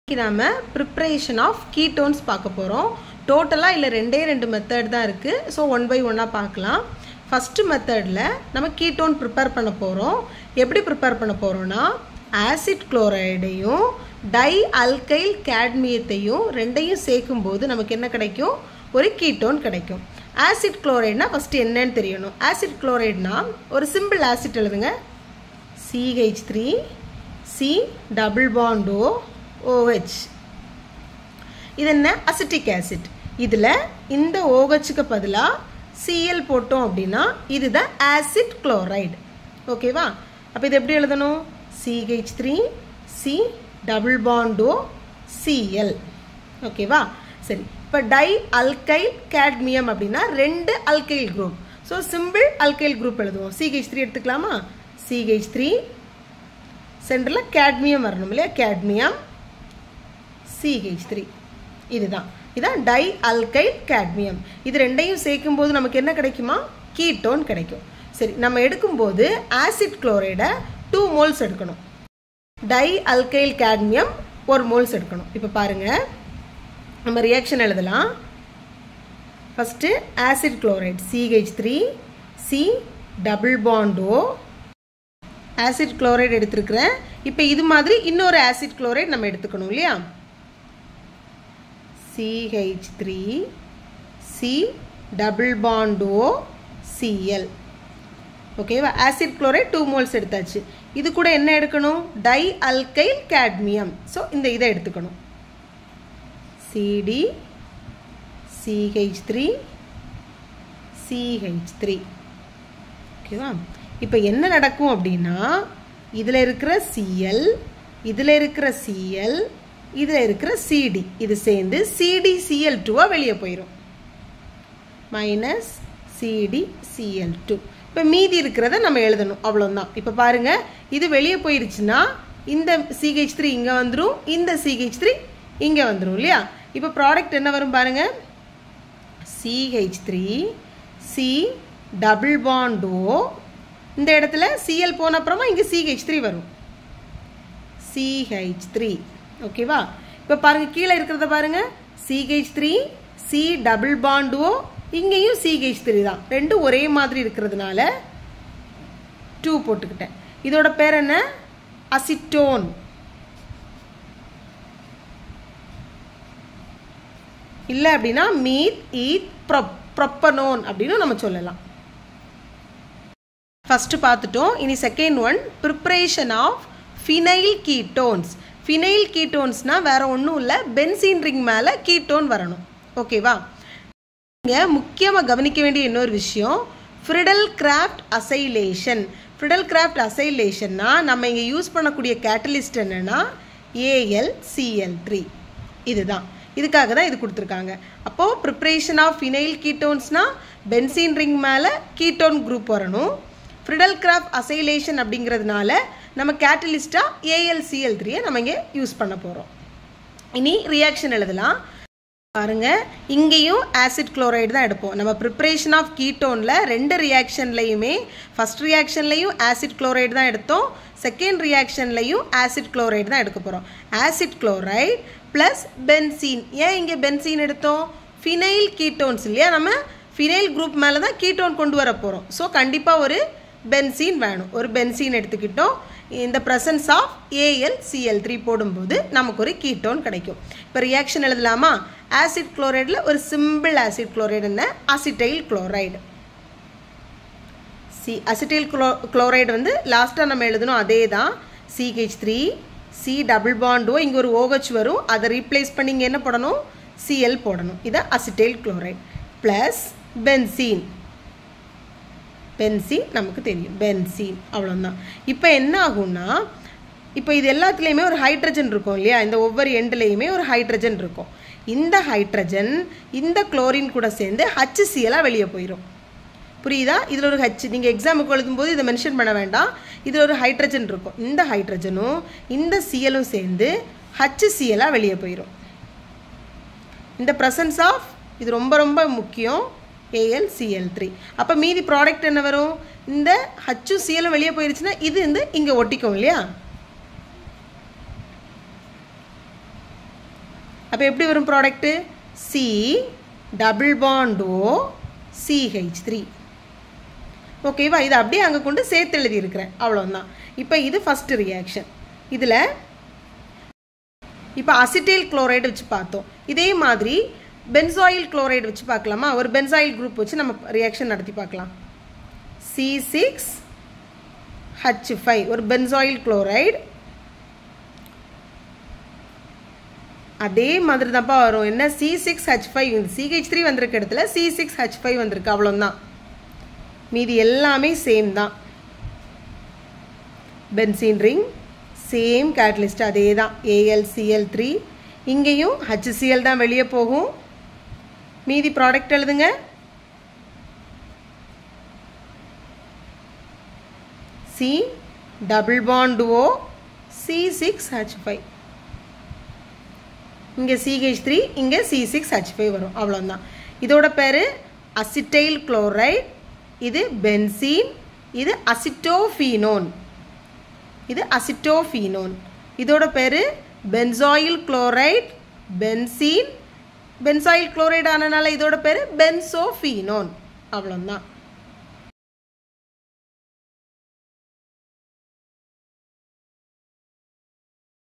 இன்னைக்கு நாம preparation of ketones பார்க்க போகிறோம் டோட்டலாக இல்லை ரெண்டே ரெண்டு மெத்தட் தான் இருக்குது ஸோ ஒன் பை ஒன்னாக பார்க்கலாம் ஃபஸ்ட்டு மெத்தடில் நம்ம கீட்டோன் ப்ரிப்பேர் பண்ண போகிறோம் எப்படி ப்ரிப்பேர் பண்ண போகிறோன்னா ஆசிட் குளோரைடையும் டை அல்கைல் கேட்மியத்தையும் ரெண்டையும் சேர்க்கும்போது நமக்கு என்ன கிடைக்கும் ஒரு கீட்டோன் கிடைக்கும் ஆசிட் குளோரைட்னா ஃபஸ்ட்டு என்னன்னு தெரியணும் ஆசிட் குளோரைட்னா ஒரு சிம்பிள் ஆசிட் எழுதுங்க C H three C double bond O OH இது என்ன அசிட்டிக் ஆசிட் இதில் இந்த ஓஹெச்சுக்கு பதிலாக சிஎல் போட்டோம் அப்படின்னா இதுதான் ஆசிட் குளோரைடு ஓகேவா அப்போ இது எப்படி எழுதணும் C H three C double bond O C L ஓகேவா சரி இப்போ டை அல்கைல் கேட்மியம் அப்படின்னா ரெண்டு alkyl group so simple alkyl group எழுதுவோம் சிஹெச் த்ரீ எடுத்துக்கலாமா சிஹெச் த்ரீ சென்டரில் கேட்மியம் வரணும் இல்லையா கேட்மியம் சிஹெச் த்ரீ இதுதான் இதான் டை அல்கைல் கேட்மியம் இது ரெண்டையும் சேர்க்கும் போது நமக்கு என்ன கிடைக்குமா கீட்டோன் கிடைக்கும் சரி நம்ம எடுக்கும்போது ஆசிட் குளோரைடை டூ மோல்ஸ் எடுக்கணும் டை அல்கைல் கேட்மியம் ஒரு மோல்ஸ் எடுக்கணும் இப்போ பாருங்க நம்ம ரியாக்ஷன் எழுதலாம் first acid chloride C H three C double bond O acid chloride எடுத்துருக்கிறேன் இப்போ இது மாதிரி இன்னொரு ஆசிட் குளோரைடு நம்ம எடுத்துக்கணும் இல்லையா C H three C double bond O C L ஓகேவா ஆசிட் குளோரைட் டூ மோல்ஸ் எடுத்தாச்சு இது கூட என்ன எடுக்கணும் டை அல்கைல் கேட்மியம் ஸோ இந்த இதை எடுத்துக்கணும் C D C H three C H three ஓகேவா இப்போ என்ன நடக்கும் அப்படின்னா இதில் இருக்கிற சிஎல் இதில் இருக்கிற சிஎல் இதில் இருக்கிற சிடி இது சேர்ந்து சிடி சிஎல் டூவாக வெளியே போயிடும் மைனஸ் சிடி சிஎல் டூ இப்போ மீதி இருக்கிறத நம்ம எழுதணும் அவ்வளோதான் இப்போ பாருங்கள் இது வெளியே போயிடுச்சுன்னா இந்த சிஹெச் த்ரீ இங்கே வந்துடும் இந்த சிஹெச் த்ரீ இங்கே வந்துடும் இல்லையா இப்போ ப்ராடக்ட் என்ன வரும் பாருங்கள் C H three C double bond O இந்த இடத்துல சிஎல் போன அப்புறமா இங்கே சிஹெச் த்ரீ வரும் சிஹெச் த்ரீ ஓகேவா இப்போ பாருங்க கீழே இருக்கிறத பாருங்க C H three C double bond O இங்கேயும் சிஹெச் த்ரீ தான் ரெண்டும் ஒரே மாதிரி இருக்கிறதுனால டூ போட்டுக்கிட்டேன் இதோட பேர் என்ன அசிட்டோன் இல்லை அப்படின்னா மீட் ஈட் ப்ரொப் ப்ரொப்பனோன் அப்படின்னு நம்ம சொல்லலாம் ஃபஸ்ட்டு பார்த்துட்டோம் இனி second one preparation of phenyl ketones phenyl கீட்டோன்ஸ்னால் வேற ஒன்றும் இல்லை பென்சீன் ரிங் மேலே கீட்டோன் வரணும் ஓகேவா இங்கே முக்கியமாக கவனிக்க வேண்டிய இன்னொரு விஷயம் Friedel Crafts acylation Friedel Crafts அசைலேஷன்னா நம்ம இங்கே யூஸ் பண்ணக்கூடிய கேட்டலிஸ்ட் என்னென்னா ஏஎல் சிஎல் த்ரீ இதுதான் இதுக்காக தான் இது கொடுத்துருக்காங்க அப்போது ப்ரிப்ரேஷன் ஆஃப் ஃபினைல் கீட்டோன்ஸ்னால் பென்சீன் ரிங் மேலே கீட்டோன் குரூப் வரணும் ஃப்ரிடல் கிராஃப்ட் அசைலேஷன் அப்படிங்கிறதுனால நம்ம கேட்டலிஸ்ட்டாக ஏஎல்சிஎல் த்ரீயை நம்ம இங்கே யூஸ் பண்ண போகிறோம் இனி ரியாக்ஷன் எழுதலாம் பாருங்க இங்கேயும் ஆசிட் குளோரைடு தான் எடுப்போம் நம்ம ப்ரிப்ரேஷன் ஆஃப் கீட்டோனில் ரெண்டு ரியாக்ஷன்லையுமே ஃபஸ்ட் ரியாக்ஷன்லையும் ஆசிட் குளோரைடு தான் எடுத்தோம் செகண்ட் ரியாக்ஷன்லையும் ஆசிட் குளோரைடு தான் எடுக்க போகிறோம் ஆசிட் குளோரைடு ப்ளஸ் பென்சீன் ஏன் இங்கே பென்சீன் எடுத்தோம் ஃபினைல் கீட்டோன்ஸ் இல்லையா நம்ம ஃபினைல் குரூப் மேலே தான் கீட்டோன் கொண்டு வர போகிறோம் ஸோ கண்டிப்பாக ஒரு பென்சீன் வேணும் ஒரு பென்சீன் எடுத்துக்கிட்டோம் இந்த presence of A L C L three போடும்போது நமக்கு ஒரு கீட்டோன் கிடைக்கும் இப்போ ரியாக்ஷன் எழுதலாமா ஆசிட் குளோரைடில் ஒரு சிம்பிள் ஆசிட் குளோரைடு என்ன அசிட்டைல் குளோரைடு சி அசிட்டைல் குளோ குளோரைடு வந்து லாஸ்ட்டாக நம்ம எழுதணும் அதே தான் C H three C double bond O இங்கே ஒரு ஓஹெச் வரும் அதை ரீப்ளேஸ் பண்ணி இங்கே என்ன போடணும் சிஎல் போடணும் இது acetyl chloride plus benzene benzene நமக்கு தெரியும் பென்சீன் அவ்வளோதான் இப்போ என்ன ஆகும்னா இப்போ இது எல்லாத்துலேயுமே ஒரு ஹைட்ரஜன் இருக்கும் இல்லையா இந்த ஒவ்வொரு எண்ட்லேயுமே ஒரு ஹைட்ரஜன் இருக்கும் இந்த ஹைட்ரஜன் இந்த குளோரின் கூட சேர்ந்து ஹச்சிசிஎலாக வெளியே போயிடும் புரியுதா இதில் ஒரு ஹச் நீங்கள் எக்ஸாமுக்கு எழுதும்போது இதை மென்ஷன் பண்ண வேண்டாம் இதில் ஒரு ஹைட்ரஜன் இருக்கும் இந்த ஹைட்ரஜனும் இந்த சிஎலும் சேர்ந்து ஹச்சிசிஎலாக வெளியே போயிடும் இந்த ப்ரெசன்ஸ் ஆஃப் இது ரொம்ப ரொம்ப முக்கியம் ஏஎல் சிஎல் த்ரீ அப்போ மீதி ப்ராடக்ட் என்ன வரும் இந்த ஹச்சு சிஎலும் வெளியே போயிருச்சுன்னா இது வந்து இங்கே ஒட்டிக்கும் இல்லையா அப்போ எப்படி வரும் product C double bond O C H three ஓகேவா இதை அப்படியே அங்கே கொண்டு சேர்த்து எழுதியிருக்கிறேன் அவ்வளோதான் இப்போ இது ஃபஸ்ட்டு ரியாக்ஷன் இதில் இப்போ அசிட்டைல் குளோரைடு வச்சு பார்த்தோம் இதே மாதிரி பென்சாயில் குளோரைடு வச்சு பார்க்கலாமா ஒரு பென்சாயில் குரூப் வச்சு நம்ம ரியாக்ஷன் நடத்தி பார்க்கலாம் சி சிக்ஸ் ஹச் ஃபைவ் ஒரு பென்சாயில் குளோரைடு அதே மாதிரி தான்ப்பா வரும் என்ன சி சிக்ஸ் ஹச் ஃபைவ் இந்த சிஹெச் த்ரீ வந்திருக்க இடத்துல சி சிக்ஸ் ஹச் ஃபைவ் வந்திருக்கு அவ்வளோதான் மீதி எல்லாமே சேம் தான் பென்சீன் ரிங் சேம் கேட்டலிஸ்ட் அதே தான் ஏஎல்சிஎல் த்ரீ இங்கேயும் ஹச்சிசிஎல் தான் வெளியே போகும் மீதி ப்ராடக்ட் எழுதுங்க C double bond O C six H five இங்கே சிஹெச் த்ரீ இங்கே சி சிக்ஸ் ஹச் ஃபைவ் வரும் அவ்வளோதான் இதோட பேர் அசிட்டைல் குளோரைட் இது பென்சீன் இது அசிட்டோஃபீனோன் இது அசிட்டோஃபீனோன் இதோட பேர் benzoyl chloride benzene benzoyl chloride ஆனனால இதோட பேர் பென்சோஃபீனோன் அவ்வளோதான்